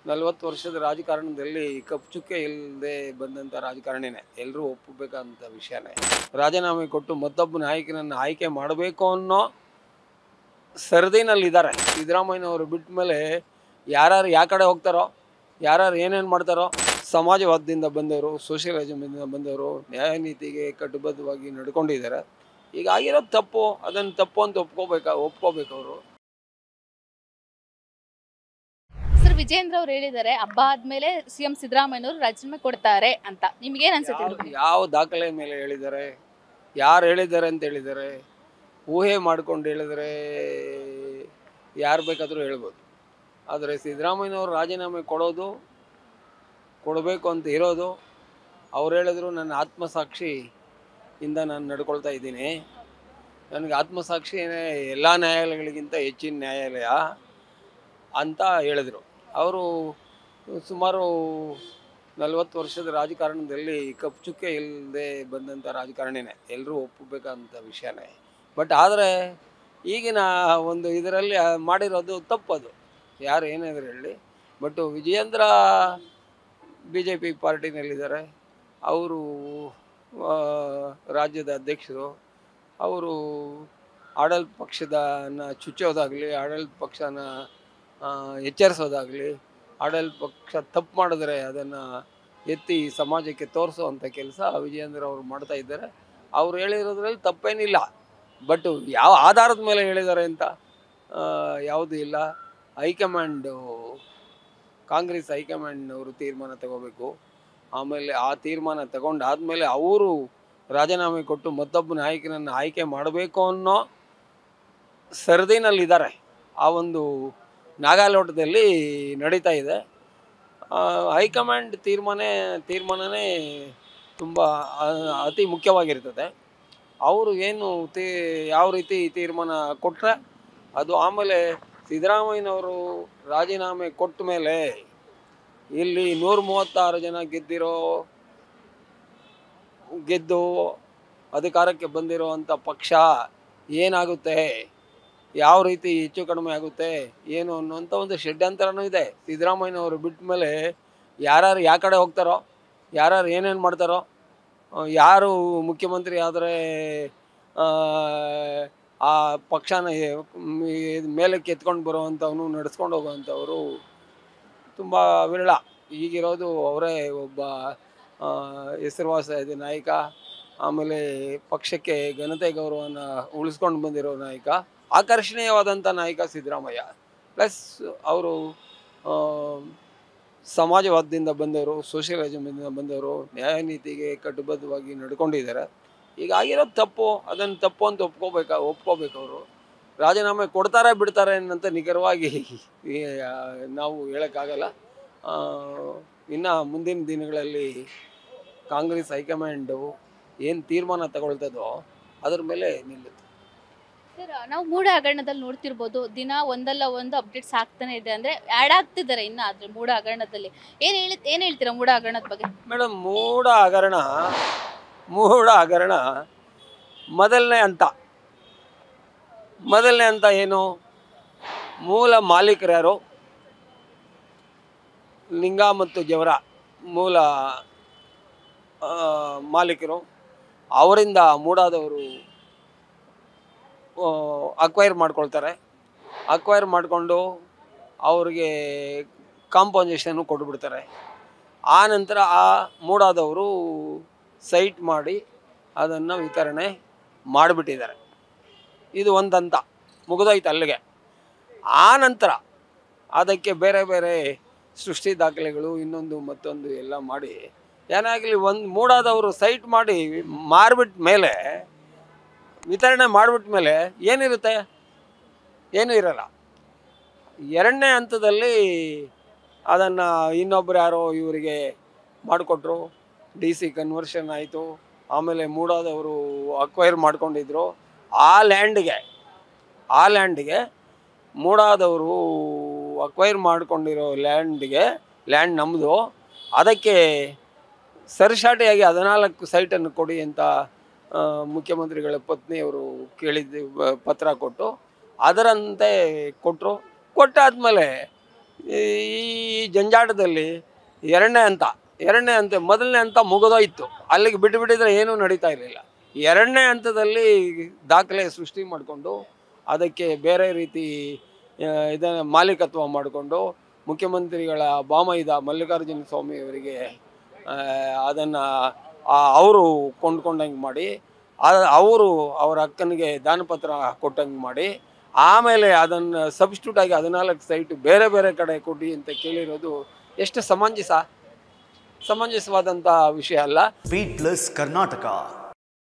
ನಲವತ್ತು ವರ್ಷದ ರಾಜಕಾರಣದಲ್ಲಿ ಕಪ್ಪು ಚುಕ್ಕೆ ಇಲ್ಲದೆ ಬಂದಂಥ ರಾಜಕಾರಣಿನೇ ಎಲ್ಲರೂ ಒಪ್ಪಬೇಕಂತ ವಿಷಯನೇ ರಾಜೀನಾಮೆ ಕೊಟ್ಟು ಮತ್ತೊಬ್ಬ ನಾಯಕನನ್ನು ಆಯ್ಕೆ ಮಾಡಬೇಕು ಅನ್ನೋ ಸರದಿನಲ್ಲಿದ್ದಾರೆ ಸಿದ್ದರಾಮಯ್ಯನವರು ಬಿಟ್ಟ ಮೇಲೆ ಯಾರ್ಯಾರು ಯಾವ ಕಡೆ ಹೋಗ್ತಾರೋ ಯಾರ್ಯಾರು ಏನೇನು ಮಾಡ್ತಾರೋ ಸಮಾಜವಾದದಿಂದ ಬಂದವರು ಸೋಷಿಯಲಿಸಮಿಂದ ಬಂದವರು ನ್ಯಾಯ ನೀತಿಗೆ ಕಟ್ಟುಬದ್ಧವಾಗಿ ನಡ್ಕೊಂಡಿದ್ದಾರೆ ಈಗ ಆಗಿರೋದು ತಪ್ಪು ಅದನ್ನು ತಪ್ಪು ಅಂತ ಒಪ್ಕೋಬೇಕಾ ಒಪ್ಕೋಬೇಕು ಅವರು ಸರ್ ವಿಜೇಂದ್ರ ಅವ್ರು ಹೇಳಿದ್ದಾರೆ ಹಬ್ಬ ಆದ್ಮೇಲೆ ಸಿಎಂ ಸಿದ್ದರಾಮಯ್ಯನವರು ರಾಜೀನಾಮೆ ಕೊಡ್ತಾರೆ ಅಂತ ನಿಮ್ಗೆ ಏನ್ ಅನ್ಸುತ್ತೆ ಇದ್ರ ಬಗ್ಗೆ? ಯಾವ ದಾಖಲೆ ಮೇಲೆ ಹೇಳಿದ್ದಾರೆ ಯಾರು ಹೇಳಿದ್ದಾರೆ ಅಂತ ಹೇಳಿದ್ದಾರೆ ಊಹೆ ಮಾಡ್ಕೊಂಡು ಹೇಳಿದ್ರೆ ಯಾರು ಬೇಕಾದರೂ ಹೇಳ್ಬೋದು ಆದರೆ ಸಿದ್ದರಾಮಯ್ಯನವರು ರಾಜೀನಾಮೆ ಕೊಡೋದು ಕೊಡಬೇಕು ಅಂತ ಇರೋದು ಅವ್ರು ಹೇಳಿದ್ರು ನನ್ನ ಆತ್ಮಸಾಕ್ಷಿ ಇಂದ ನಾನು ನಡ್ಕೊಳ್ತಾ ಇದ್ದೀನಿ ನನಗೆ ಆತ್ಮಸಾಕ್ಷಿನೇ ಎಲ್ಲ ನ್ಯಾಯಾಲಯಗಳಿಗಿಂತ ಹೆಚ್ಚಿನ ನ್ಯಾಯಾಲಯ ಅಂತ ಹೇಳಿದರು ಅವರು ಸುಮಾರು ನಲವತ್ತು ವರ್ಷದ ರಾಜಕಾರಣದಲ್ಲಿ ಕಪ್ಪು ಚುಕ್ಕೆ ಇಲ್ಲದೆ ಬಂದಂಥ ರಾಜಕಾರಣಿನೇ ಎಲ್ಲರೂ ಒಪ್ಪಬೇಕಂತ ವಿಷಯನೇ ಬಟ್ ಆದರೆ ಈಗಿನ ಒಂದು ಇದರಲ್ಲಿ ಮಾಡಿರೋದು ತಪ್ಪದು ಯಾರು ಏನಾದರೂ ಹೇಳಿ but Vijayendra B J P ಪಾರ್ಟಿನಲ್ಲಿದ್ದಾರೆ ಅವರು ಆ, ರಾಜ್ಯದ ಅಧ್ಯಕ್ಷರು ಅವರು ಆಡಳಿತ ಪಕ್ಷದನ್ನ ಚುಚ್ಚೋದಾಗಲಿ ಆಡಳಿತ ಪಕ್ಷನ ಆ, ಎಚ್ಚರಿಸೋದಾಗಲಿ ಆಡಳಿತ ಪಕ್ಷ ತಪ್ಪು ಮಾಡಿದ್ರೆ ಅದನ್ನು ಎತ್ತಿ ಸಮಾಜಕ್ಕೆ ತೋರಿಸೋವಂಥ ಕೆಲಸ ವಿಜಯೇಂದ್ರ ಅವರು ಮಾಡ್ತಾ ಇದ್ದಾರೆ ಅವ್ರು ಹೇಳಿರೋದ್ರಲ್ಲಿ ತಪ್ಪೇನಿಲ್ಲ ಬಟ್ ಯಾವ ಆಧಾರದ ಮೇಲೆ ಹೇಳಿದ್ದಾರೆ ಅಂತ ಯಾವುದೂ ಇಲ್ಲ ಹೈಕಮಾಂಡು ಕಾಂಗ್ರೆಸ್ ಹೈಕಮಾಂಡ್ನವರು ತೀರ್ಮಾನ ತಗೋಬೇಕು ಆಮೇಲೆ ಆ ತೀರ್ಮಾನ ತಗೊಂಡಾದ್ಮೇಲೆ ಅವರು ರಾಜೀನಾಮೆ ಕೊಟ್ಟು ಮತ್ತೊಬ್ಬ ನಾಯಕನನ್ನು ಆಯ್ಕೆ ಮಾಡಬೇಕು ಅನ್ನೋ ಸರದಿನಲ್ಲಿದ್ದಾರೆ ಆ ಒಂದು ನಾಗಾಲೋಟದಲ್ಲಿ ನಡೀತಾ ಇದೆ ಆ, ಹೈಕಮಾಂಡ್ ತೀರ್ಮಾನ ತೀರ್ಮಾನನೇ ತುಂಬ ಆ- ಅತಿ ಮುಖ್ಯವಾಗಿರ್ತದೆ ಅವರು ಏನು ತೀ ಯಾವ ರೀತಿ ತೀರ್ಮಾನ ಕೊಟ್ಟರೆ ಅದು ಆಮೇಲೆ ಸಿದ್ದರಾಮಯ್ಯನವರು ರಾಜೀನಾಮೆ ಕೊಟ್ಟ ಮೇಲೆ ಇಲ್ಲಿ ನೂರ ಮೂವತ್ತಾರು ಜನ ಗೆದ್ದಿರೋ ಗೆದ್ದು ಅಧಿಕಾರಕ್ಕೆ ಬಂದಿರೋವಂಥ ಪಕ್ಷ ಏನಾಗುತ್ತೆ ಯಾವ ರೀತಿ ಹೆಚ್ಚು ಕಡಿಮೆ ಆಗುತ್ತೆ ಏನು ಅನ್ನುವಂಥ ಒಂದು ಷಡ್ಯಂತರನೂ ಇದೆ ಸಿದ್ದರಾಮಯ್ಯನವರು ಬಿಟ್ಟ ಮೇಲೆ ಯಾರ್ಯಾರು ಯಾವ ಕಡೆ ಹೋಗ್ತಾರೋ ಯಾರ್ಯಾರು ಏನೇನು ಮಾಡ್ತಾರೋ ಆ, ಯಾರು ಮುಖ್ಯಮಂತ್ರಿ ಆದರೆ ಆ ಪಕ್ಷನ ಎ- ಮ್, ಇದ್ ಮೇಲಕ್ಕೆ ಎತ್ಕೊಂಡು ಬರೋವಂಥವನು ನಡೆಸ್ಕೊಂಡು ಹೋಗೋವಂಥವರು ತುಂಬ ವಿರಳ ಈಗಿರೋದು ಅವರೇ ಒಬ್ಬ ಆ, ಹೆಸರುವಾಸಿ ನಾಯಕ ಆಮೇಲೆ ಪಕ್ಷಕ್ಕೆ ಘನತೆ ಗೌರವನ ಉಳಿಸ್ಕೊಂಡು ಬಂದಿರೋ ನಾಯಕ ಆಕರ್ಷಣೀಯವಾದಂಥ ನಾಯಕ ಸಿದ್ದರಾಮಯ್ಯ ಪ್ಲಸ್ ಅವರು ಸಮಾಜವಾದದಿಂದ ಬಂದವರು ಸೋಷಿಯಲಿಸಮಿಂದ ಬಂದವರು ನ್ಯಾಯ ನೀತಿಗೆ ಕಟ್ಟುಬದ್ಧವಾಗಿ ನಡ್ಕೊಂಡಿದ್ದಾರೆ ಈಗ ಆಗಿರೋದು ತಪ್ಪು ಅದನ್ನು ತಪ್ಪು ಅಂತ ಒಪ್ಕೋಬೇಕಾ ಒಪ್ಕೋಬೇಕು ಅವರು ರಾಜೀನಾಮೆ ಕೊಡ್ತಾರೆ ಬಿಡ್ತಾರೆ ಅನ್ನಂತ ನಿಖರವಾಗಿ ಈ, ಆ, ನಾವು ಹೇಳೋಕ್ಕಾಗಲ್ಲ ಇನ್ನು ಮುಂದಿನ ದಿನಗಳಲ್ಲಿ ಕಾಂಗ್ರೆಸ್ ಹೈಕಮಾಂಡು ಏನು ತೀರ್ಮಾನ ತಗೊಳ್ತದೋ ಅದ್ರ ಮೇಲೆ ನಿಲ್ಲುತ್ತೆ ಸರ್ ನಾವು ಮೂಡ ಹಗರಣದಲ್ಲಿ ನೋಡ್ತಿರ್ಬೋದು ದಿನ ಒಂದಲ್ಲ ಒಂದು ಅಪ್ಡೇಟ್ಸ್ ಆಗ್ತಾನೆ ಇದೆ ಅಂದ್ರೆ ಆಡ್ ಆಗ್ತಿದ್ದಾರೆ ಇನ್ನ ಆದ್ರೆ ಮೂಡ ಹಗರಣದಲ್ಲಿ ಏನ್ ಹೇಳಿ ಏನ್ ಹೇಳ್ತೀರಾ ಮೂಡ ಹಗರಣದ ಬಗ್ಗೆ ಮೇಡಮ್ ಮೂಢ ಹಗರಣ ಮೂಢ ಹಗರಣ ಮೊದಲನೇ ಹಂತ ಮೊದಲನೇ ಹಂತ ಏನು ಮೂಲ ಮಾಲೀಕರು ಯಾರು ಲಿಂಗ ಮತ್ತು ಜವರ ಮೂಲ ಆ, ಮಾಲೀಕರು ಅವರಿಂದ ಮೂಡಾದವರು ಅಕ್ವೈರ್ ಮಾಡ್ಕೊಳ್ತಾರೆ ಅಕ್ವೈರ್ ಮಾಡಿಕೊಂಡು ಅವ್ರಿಗೆ ಕಾಂಪೋಸಿಷನ್ನು ಕೊಟ್ಬಿಡ್ತಾರೆ ಆ ನಂತರ ಆ ಮೂಡಾದವರು ಸೈಟ್ ಮಾಡಿ ಅದನ್ನು ವಿತರಣೆ ಮಾಡಿಬಿಟ್ಟಿದ್ದಾರೆ ಇದು ಒಂದು ಹಂತ ಮುಗಿದೋಯ್ತು ಅಲ್ಲಿಗೆ ಆ ನಂತರ ಅದಕ್ಕೆ ಬೇರೆ ಬೇರೆ ಸೃಷ್ಟಿ ದಾಖಲೆಗಳು ಇನ್ನೊಂದು ಮತ್ತೊಂದು ಎಲ್ಲ ಮಾಡಿ ಏನಾಗಲಿ ಒಂದು ಮೂಡಾದವರು ಸೈಟ್ ಮಾಡಿ ಮಾರ್ಬಿಟ್ಟ ಮೇಲೆ ವಿತರಣೆ ಮಾಡಿಬಿಟ್ಟ ಮೇಲೆ ಏನಿರುತ್ತೆ ಏನೂ ಇರಲ್ಲ ಎರಡನೇ ಹಂತದಲ್ಲಿ ಅದನ್ನು ಇನ್ನೊಬ್ರು ಯಾರೋ ಇವರಿಗೆ ಮಾಡಿಕೊಟ್ರು ಡಿ ಸಿ ಕನ್ವರ್ಷನ್ ಆಯಿತು ಆಮೇಲೆ ಮೂಡಾದವರು ಅಕ್ವೈರ್ ಮಾಡ್ಕೊಂಡಿದ್ರು ಆ ಲ್ಯಾಂಡ್ಗೆ ಆ ಲ್ಯಾಂಡ್ಗೆ ಮೂಡಾದವರು ಅಕ್ವೈರ್ ಮಾಡ್ಕೊಂಡಿರೋ ಲ್ಯಾಂಡ್ಗೆ ಲ್ಯಾಂಡ್ ನಮ್ಮದು ಅದಕ್ಕೆ ಸರಿಸಾಟಿಯಾಗಿ ಹದಿನಾಲ್ಕು ಸೈಟನ್ನು ಕೊಡಿ ಅಂತ ಆ, ಮುಖ್ಯಮಂತ್ರಿಗಳ ಪತ್ನಿಯವರು ಕೇಳಿದ್ದು ಬ- ಪತ್ರ ಕೊಟ್ಟು ಅದರಂತೆ ಕೊಟ್ಟರು ಕೊಟ್ಟಾದ್ಮೇಲೆ ಈ ಜಂಜಾಟದಲ್ಲಿ ಎರಡನೇ ಹಂತ ಎರಡನೇ ಹಂತ ಮೊದಲನೇ ಹಂತ ಮುಗಿದೋಯ್ತು ಅಲ್ಲಿಗೆ ಬಿಟ್ಟು ಬಿಟ್ಟಿದ್ರೆ ಏನೂ ನಡೀತಾ ಇರಲಿಲ್ಲ ಎರಡನೇ ಹಂತದಲ್ಲಿ ದಾಖಲೆ ಸೃಷ್ಟಿ ಮಾಡಿಕೊಂಡು ಅದಕ್ಕೆ ಬೇರೆ ರೀತಿ ಇದನ್ನು ಮಾಲೀಕತ್ವ ಮಾಡಿಕೊಂಡು ಮುಖ್ಯಮಂತ್ರಿಗಳ ಬಾಮೈದ ಮಲ್ಲಿಕಾರ್ಜುನ ಸ್ವಾಮಿ ಅವರಿಗೆ ಅದನ್ನು ಅವರು ಕೊಂಡ್ಕೊಂಡಂಗೆ ಮಾಡಿ ಅವರು ಅವರ ಅಕ್ಕನಿಗೆ ದಾನಪತ್ರ ಕೊಟ್ಟಂಗೆ ಮಾಡಿ ಆಮೇಲೆ ಅದನ್ನು ಸಬ್ಸ್ಟಿಟ್ಯೂಟ್ ಆಗಿ ಹದಿನಾಲ್ಕು ಸೈಟ್ ಬೇರೆ ಬೇರೆ ಕಡೆ ಕೊಡಿ ಅಂತ ಕೇಳಿರೋದು ಎಷ್ಟು ಸಮಂಜಸ ಸಮಂಜಸವಾದಂಥ ವಿಷಯ ಅಲ್ಲ ಬೀಟ್ ಪ್ಲಸ್ ಕರ್ನಾಟಕ